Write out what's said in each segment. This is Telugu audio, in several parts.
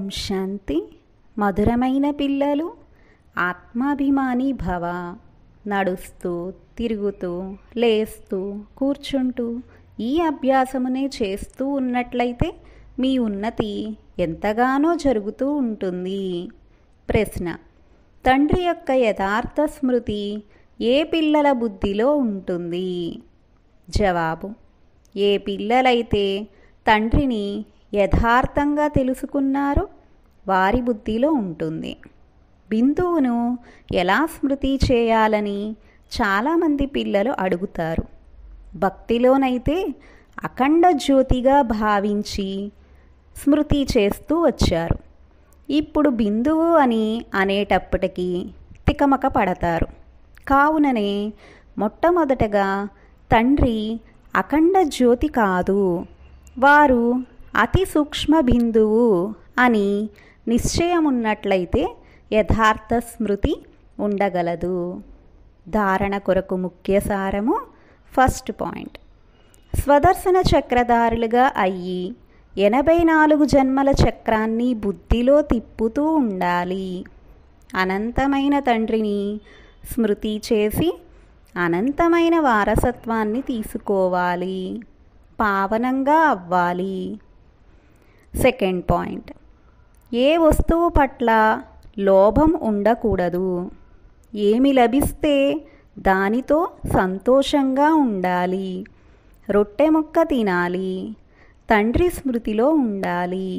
శాంతి మధురమైన పిల్లలు ఆత్మాభిమాని భవ నడుస్తూ తిరుగుతూ లేస్తూ కూర్చుంటూ ఈ అభ్యాసమునే చేస్తూ ఉన్నట్లయితే మీ ఉన్నతి ఎంతగానో జరుగుతూ ఉంటుంది ప్రశ్న తండ్రి యొక్క యథార్థ స్మృతి ఏ పిల్లల బుద్ధిలో ఉంటుంది జవాబు ఏ పిల్లలైతే తండ్రిని యథార్థంగా తెలుసుకున్నారో వారి బుద్ధిలో ఉంటుంది బిందువును ఎలా స్మృతి చేయాలని చాలామంది పిల్లలు అడుగుతారు భక్తిలోనైతే అఖండ జ్యోతిగా భావించి స్మృతి చేస్తూ వచ్చారు ఇప్పుడు బిందువు అని అనేటప్పటికీ తికమక పడతారు కావుననే మొట్టమొదటగా తండ్రి అఖండ జ్యోతి కాదు వారు అతి సూక్ష్మ బిందువు అని నిశ్చయమున్నట్లయితే యథార్థ స్మృతి ఉండగలదు ధారణ కొరకు ముఖ్య సారము ఫస్ట్ పాయింట్ స్వదర్శన చక్రధారులుగా అయ్యి ఎనభై నాలుగు జన్మల చక్రాన్ని బుద్ధిలో తిప్పుతూ ఉండాలి అనంతమైన తండ్రిని స్మృతి చేసి అనంతమైన వారసత్వాన్ని తీసుకోవాలి పావనంగా అవ్వాలి సెకండ్ పాయింట్ ఏ వస్తువు పట్ల లోభం ఉండకూడదు ఏమి లభిస్తే దానితో సంతోషంగా ఉండాలి రొట్టె ముక్క తినాలి తండ్రి స్మృతిలో ఉండాలి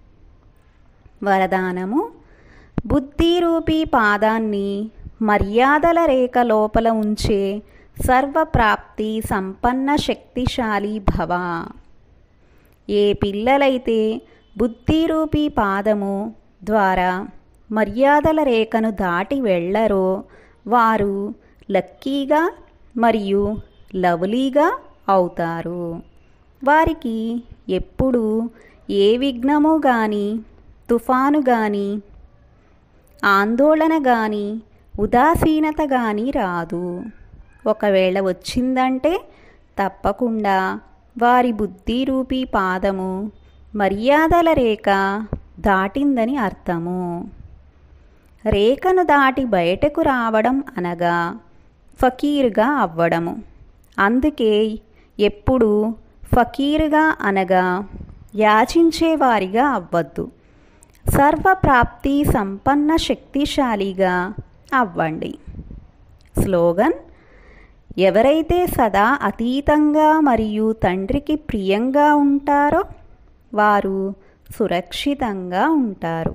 వరదానము బుద్ధిరూపీ పాదాన్ని మర్యాదల రేఖ లోపల ఉంచే సర్వప్రాప్తి సంపన్న శక్తిశాలి భవ ఏ పిల్లలైతే బుద్ధిరూపీ పాదము ద్వారా మర్యాదల రేఖను దాటి వెళ్ళరో వారు లక్కీగా మరియు లవ్లీగా అవుతారు వారికి ఎప్పుడు ఏ విఘ్నము కానీ తుఫాను కానీ ఆందోళన కానీ ఉదాసీనత కానీ రాదు ఒకవేళ వచ్చిందంటే తప్పకుండా వారి బుద్ధిరూపీ పాదము మర్యాదల రేఖ దాటిందని అర్థము రేఖను దాటి బయటకు రావడం అనగా ఫకీరుగా అవ్వడము అందుకే ఎప్పుడు ఫకీరుగా అనగా యాచించేవారిగా అవ్వద్దు సర్వప్రాప్తి సంపన్న శక్తిశాలిగా అవ్వండి స్లోగన్ ఎవరైతే సదా అతీతంగా మరియు తండ్రికి ప్రియంగా ఉంటారో వారు సురక్షితంగా ఉంటారు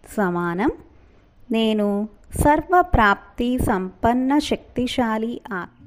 సమానం నేను సర్వప్రాప్తి సంపన్న శక్తిశాలి ఆత్మ